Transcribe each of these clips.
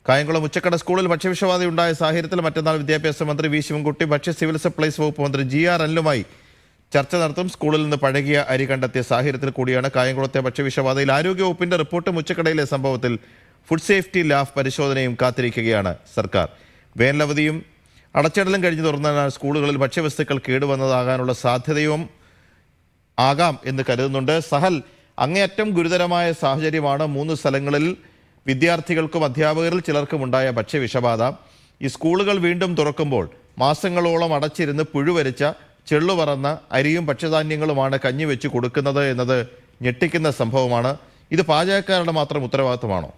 കായംകുളം ഉച്ചക്കട സ്കൂളിൽ ഭക്ഷ്യവിഷബാധ ഉണ്ടായ സാഹചര്യത്തിൽ മറ്റന്നാൾ വിദ്യാഭ്യാസ മന്ത്രി വി ശിവൻകുട്ടി ഭക്ഷ്യ സിവിൽ സപ്ലൈസ് വകുപ്പ് മന്ത്രി ജി ആർ അനിലുമായി ചർച്ച നടത്തും സ്കൂളിൽ നിന്ന് പഴകിയ അരി കണ്ടെത്തിയ സാഹചര്യത്തിൽ കൂടിയാണ് കായംകുളത്തെ ഭക്ഷ്യവിഷബാധയിൽ ആരോഗ്യവകുപ്പിന്റെ റിപ്പോർട്ടും ഉച്ചക്കടയിലെ സംഭവത്തിൽ ഫുഡ് സേഫ്റ്റി ലാബ് പരിശോധനയും കാത്തിരിക്കുകയാണ് സർക്കാർ വേനലവധിയും അടച്ചിടലും കഴിഞ്ഞ് തുറന്നാൽ സ്കൂളുകളിൽ ഭക്ഷ്യവസ്തുക്കൾ കേടുവന്നതാകാനുള്ള സാധ്യതയും ആകാം എന്ന് കരുതുന്നുണ്ട് സഹൽ അങ്ങേയറ്റം ഗുരുതരമായ സാഹചര്യമാണ് മൂന്ന് സ്ഥലങ്ങളിൽ വിദ്യാർത്ഥികൾക്കും അധ്യാപകരിൽ ചിലർക്കും ഉണ്ടായ ഭക്ഷ്യവിഷബാധ ഈ സ്കൂളുകൾ വീണ്ടും തുറക്കുമ്പോൾ മാസങ്ങളോളം അടച്ചിരുന്ന് പുഴുവരിച്ച ചെള്ളു പറന്ന അരിയും ഭക്ഷ്യധാന്യങ്ങളുമാണ് കഞ്ഞി വെച്ച് കൊടുക്കുന്നത് എന്നത് ഞെട്ടിക്കുന്ന സംഭവമാണ് ഇത് പാചകക്കാരുടെ മാത്രം ഉത്തരവാദിത്തമാണോ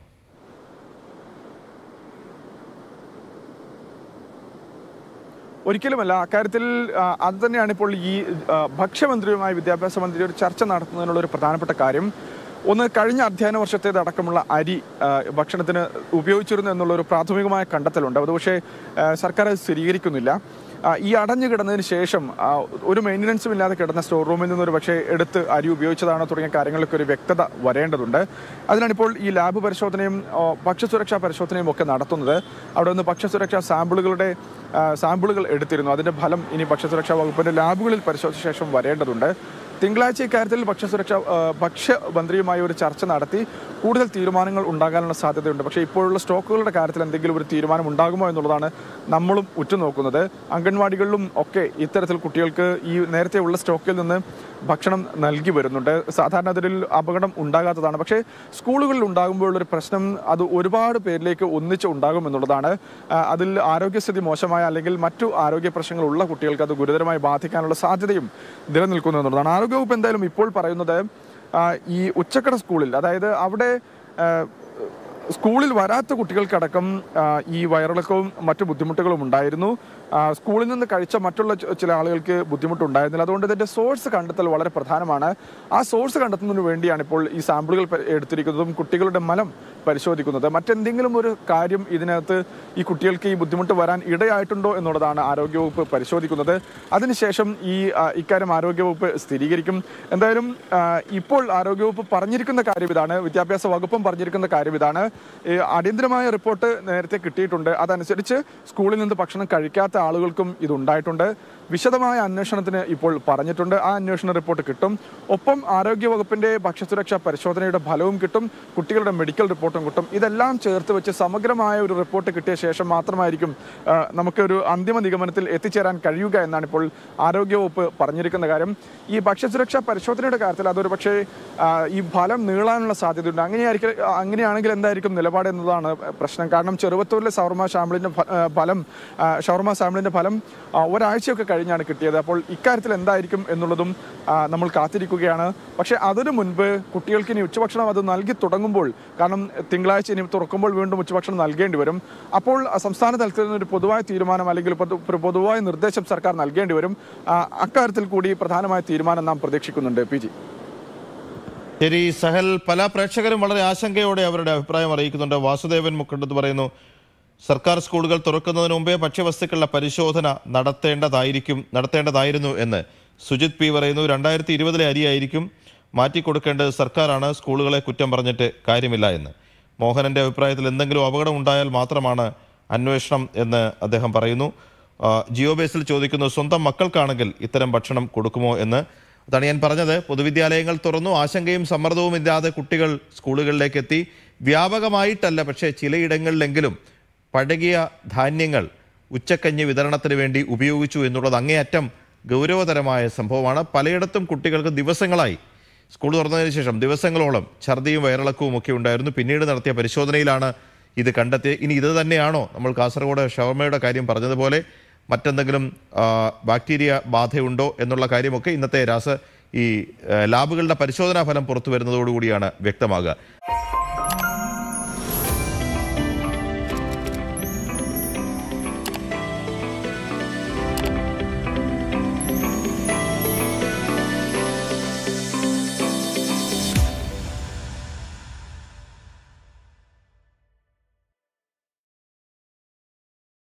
ഒരിക്കലുമല്ല അക്കാര്യത്തിൽ ആ, അത് തന്നെയാണ് ഇപ്പോൾ ഈ ആ, ഭക്ഷ്യമന്ത്രിയുമായി വിദ്യാഭ്യാസ മന്ത്രി ഒരു ചർച്ച നടത്തുന്നതിനുള്ള ഒരു പ്രധാനപ്പെട്ട കാര്യം ഒന്ന് കഴിഞ്ഞ അധ്യയന വർഷത്തേതടക്കമുള്ള അരി ആ, ഭക്ഷണത്തിന് ഉപയോഗിച്ചിരുന്നു എന്നുള്ള ഒരു പ്രാഥമികമായ കണ്ടെത്തലുണ്ട് അത് പക്ഷേ ആ, സർക്കാർ അത് സ്ഥിരീകരിക്കുന്നില്ല ആ, ഈ അടഞ്ഞു കിടന്നതിന് ശേഷം ആ, ഒരു മെയിൻ്റനൻസും ഇല്ലാതെ കിടന്ന സ്റ്റോർ റൂമിൽ നിന്ന് ഒരു പക്ഷേ എടുത്ത് അരി ഉപയോഗിച്ചതാണോ തുടങ്ങിയ കാര്യങ്ങളൊക്കെ ഒരു വ്യക്തത വരേണ്ടതുണ്ട് അതിനാണ് ഇപ്പോൾ ഈ ലാബ് പരിശോധനയും ആ, ഭക്ഷ്യസുരക്ഷാ പരിശോധനയും ഒക്കെ നടത്തുന്നത് അവിടെ നിന്ന് ഭക്ഷ്യസുരക്ഷാ സാമ്പിളുകളുടെ ആ, സാമ്പിളുകൾ എടുത്തിരുന്നു അതിന്റെ ഫലം ഇനി ഭക്ഷ്യസുരക്ഷാ വകുപ്പിന്റെ ലാബുകളിൽ പരിശോധിച്ച ശേഷം വരേണ്ടതുണ്ട് തിങ്കളാഴ്ച ഇക്കാര്യത്തിൽ ഭക്ഷ്യസുരക്ഷ ആ, ഭക്ഷ്യമന്ത്രിയുമായി ഒരു ചർച്ച നടത്തി കൂടുതൽ തീരുമാനങ്ങൾ ഉണ്ടാകാനുള്ള സാധ്യതയുണ്ട് പക്ഷേ ഇപ്പോഴുള്ള സ്റ്റോക്കുകളുടെ കാര്യത്തിൽ എന്തെങ്കിലും ഒരു തീരുമാനം ഉണ്ടാകുമോ എന്നുള്ളതാണ് നമ്മളും ഉറ്റുനോക്കുന്നത് അംഗൻവാടികളിലും ഒക്കെ ഇത്തരത്തിൽ കുട്ടികൾക്ക് ഈ നേരത്തെ ഉള്ള സ്റ്റോക്കിൽ നിന്ന് ഭക്ഷണം നൽകി വരുന്നുണ്ട് സാധാരണ അതിൽ അപകടം ഉണ്ടാകാത്തതാണ് പക്ഷേ സ്കൂളുകളിൽ ഉണ്ടാകുമ്പോഴുള്ളൊരു പ്രശ്നം അത് ഒരുപാട് പേരിലേക്ക് ഒന്നിച്ച് ഉണ്ടാകും എന്നുള്ളതാണ് ആ, അതിൽ ആരോഗ്യസ്ഥിതി മോശമായ അല്ലെങ്കിൽ മറ്റു ആരോഗ്യ പ്രശ്നങ്ങളുള്ള കുട്ടികൾക്ക് അത് ഗുരുതരമായി ബാധിക്കാനുള്ള സാധ്യതയും നിലനിൽക്കുന്നു എന്നുള്ളതാണ് ആരോഗ്യവകുപ്പ് എന്തായാലും ഇപ്പോൾ പറയുന്നത് ആ, ഈ ഉച്ചക്കട സ്കൂളിൽ അതായത് അവിടെ ആ, സ്കൂളിൽ വരാത്ത കുട്ടികൾക്കടക്കം ആ, ഈ വയറിളക്കവും മറ്റു ബുദ്ധിമുട്ടുകളും ഉണ്ടായിരുന്നു ആ, സ്കൂളിൽ നിന്ന് കഴിച്ച മറ്റുള്ള ച- ചില ആളുകൾക്ക് ബുദ്ധിമുട്ടുണ്ടായിരുന്നില്ല അതുകൊണ്ട് ഇതിന്റെ സോഴ്സ് കണ്ടെത്തൽ വളരെ പ്രധാനമാണ് ആ സോഴ്സ് കണ്ടെത്തുന്നതിന് വേണ്ടിയാണ് ഇപ്പോൾ ഈ സാമ്പിളുകൾ പ- എടുത്തിരിക്കുന്നതും കുട്ടികളുടെ മലം പരിശോധിക്കുന്നത് മറ്റെന്തെങ്കിലും ഒരു കാര്യം ഇതിനകത്ത് ഈ കുട്ടികൾക്ക് ഈ ബുദ്ധിമുട്ട് വരാൻ ഇടയായിട്ടുണ്ടോ എന്നുള്ളതാണ് ആരോഗ്യവകുപ്പ് പരിശോധിക്കുന്നത് അതിനുശേഷം ഈ ആ, ഇക്കാര്യം ആരോഗ്യവകുപ്പ് സ്ഥിരീകരിക്കും എന്തായാലും ആ, ഇപ്പോൾ ആരോഗ്യവകുപ്പ് പറഞ്ഞിരിക്കുന്ന കാര്യം ഇതാണ് വിദ്യാഭ്യാസ വകുപ്പും പറഞ്ഞിരിക്കുന്ന കാര്യം ഇതാണ് ഈ അടിയന്തരമായ റിപ്പോർട്ട് നേരത്തെ കിട്ടിയിട്ടുണ്ട് അതനുസരിച്ച് സ്കൂളിൽ നിന്ന് ഭക്ഷണം കഴിക്കാത്ത ആളുകൾക്കും ഇതുണ്ടായിട്ടുണ്ട് വിശദമായ അന്വേഷണത്തിന് ഇപ്പോൾ പറഞ്ഞിട്ടുണ്ട് ആ അന്വേഷണ റിപ്പോർട്ട് കിട്ടും ഒപ്പം ആരോഗ്യവകുപ്പിന്റെ ഭക്ഷ്യസുരക്ഷാ പരിശോധനയുടെ ഫലവും കിട്ടും കുട്ടികളുടെ മെഡിക്കൽ റിപ്പോർട്ടും കിട്ടും ഇതെല്ലാം ചേർത്ത് വെച്ച് സമഗ്രമായ ഒരു റിപ്പോർട്ട് കിട്ടിയ ശേഷം മാത്രമായിരിക്കും ആ, നമുക്കൊരു അന്തിമ നിഗമനത്തിൽ എത്തിച്ചേരാൻ കഴിയുക എന്നാണ് ഇപ്പോൾ ആരോഗ്യവകുപ്പ് പറഞ്ഞിരിക്കുന്ന കാര്യം ഈ ഭക്ഷ്യസുരക്ഷാ പരിശോധനയുടെ കാര്യത്തിൽ അതൊരു പക്ഷേ ആ, ഈ ഫലം നീളാനുള്ള സാധ്യതയുണ്ട് അങ്ങനെയായിരിക്കും അങ്ങനെയാണെങ്കിൽ എന്തായിരിക്കും നിലപാട് എന്നതാണ് പ്രശ്നം കാരണം ചെറുവത്തൂരിലെ ഷവർമ സാമ്പിളിന്റെ ഫ- ആ, ഫലം ആ, ഷവർമ സാമ്പിളിന്റെ ഫലം ആ, ഒരാഴ്ചയൊക്കെ കഴിഞ്ഞാണ് കിട്ടിയത് അപ്പോൾ ഇക്കാര്യത്തിൽ എന്തായിരിക്കും എന്നുള്ളതും ആ, നമ്മൾ കാത്തിരിക്കുകയാണ് പക്ഷേ അതിനു മുൻപ് കുട്ടികൾക്ക് ഇനി ഉച്ചഭക്ഷണം അത് നൽകി തുടങ്ങുമ്പോൾ കാരണം തിങ്കളാഴ്ച ഇനി തുറക്കുമ്പോൾ വീണ്ടും ഉച്ചഭക്ഷണം നൽകേണ്ടി വരും അപ്പോൾ ആ, സംസ്ഥാന തലത്തിൽ നിന്ന് ഒരു പൊതുവായ തീരുമാനം അല്ലെങ്കിൽ പൊതു- ഒരു പൊതുവായ നിർദ്ദേശം സർക്കാർ നൽകേണ്ടി വരും ആ, അക്കാര്യത്തിൽ കൂടി പ്രധാനമായ തീരുമാനം നാം പ്രതീക്ഷിക്കുന്നുണ്ട് പി ജി ശരി സഹൽ പല പ്രേക്ഷകരും വളരെ ആശങ്കയോടെ അവരുടെ അഭിപ്രായം അറിയിക്കുന്നുണ്ട് വാസുദേവൻ മുക്കണ്ടത്ത് പറയുന്നു സർക്കാർ സ്കൂളുകൾ തുറക്കുന്നതിന് മുമ്പേ ഭക്ഷ്യവസ്തുക്കളുടെ പരിശോധന നടത്തേണ്ടതായിരിക്കും നടത്തേണ്ടതായിരുന്നു എന്ന് സുജിത് പി പറയുന്നു രണ്ടായിരത്തി ഇരുപതിലെ അരിയായിരിക്കും മാറ്റിക്കൊടുക്കേണ്ടത് സർക്കാരാണ് സ്കൂളുകളെ കുറ്റം പറഞ്ഞിട്ട് കാര്യമില്ല എന്ന് മോഹനന്റെ അഭിപ്രായത്തിൽ എന്തെങ്കിലും അപകടം ഉണ്ടായാൽ മാത്രമാണ് അന്വേഷണം എന്ന് അദ്ദേഹം പറയുന്നു ആ, ജിയോ ബേസിൽ ചോദിക്കുന്നു സ്വന്തം മക്കൾക്കാണെങ്കിൽ ഇത്തരം ഭക്ഷണം കൊടുക്കുമോ എന്ന് അതാണ് ഞാൻ പറഞ്ഞത് പൊതുവിദ്യാലയങ്ങൾ തുറന്നു ആശങ്കയും സമ്മർദ്ദവും ഇല്ലാതെ കുട്ടികൾ സ്കൂളുകളിലേക്ക് എത്തി വ്യാപകമായിട്ടല്ല പക്ഷേ ചിലയിടങ്ങളിലെങ്കിലും പഴകിയ ധാന്യങ്ങൾ ഉച്ചക്കഞ്ഞി വിതരണത്തിന് വേണ്ടി ഉപയോഗിച്ചു എന്നുള്ളത് അങ്ങേയറ്റം ഗൗരവതരമായ സംഭവമാണ് പലയിടത്തും കുട്ടികൾക്ക് ദിവസങ്ങളായി സ്കൂൾ തുറന്നതിന് ശേഷം ദിവസങ്ങളോളം ഛർദിയും വയറിളക്കവും ഒക്കെ ഉണ്ടായിരുന്നു പിന്നീട് നടത്തിയ പരിശോധനയിലാണ് ഇത് കണ്ടെത്തിയത് ഇനി ഇത് തന്നെയാണോ നമ്മൾ കാസർഗോഡ് ഷവർമയുടെ കാര്യം പറഞ്ഞതുപോലെ മറ്റെന്തെങ്കിലും ആ, ബാക്ടീരിയ ബാധയുണ്ടോ എന്നുള്ള കാര്യമൊക്കെ ഇന്നത്തെ രാസ ഈ ആ, ലാബുകളുടെ പരിശോധനാ ഫലം പുറത്തു വരുന്നതോടുകൂടിയാണ് വ്യക്തമാകുക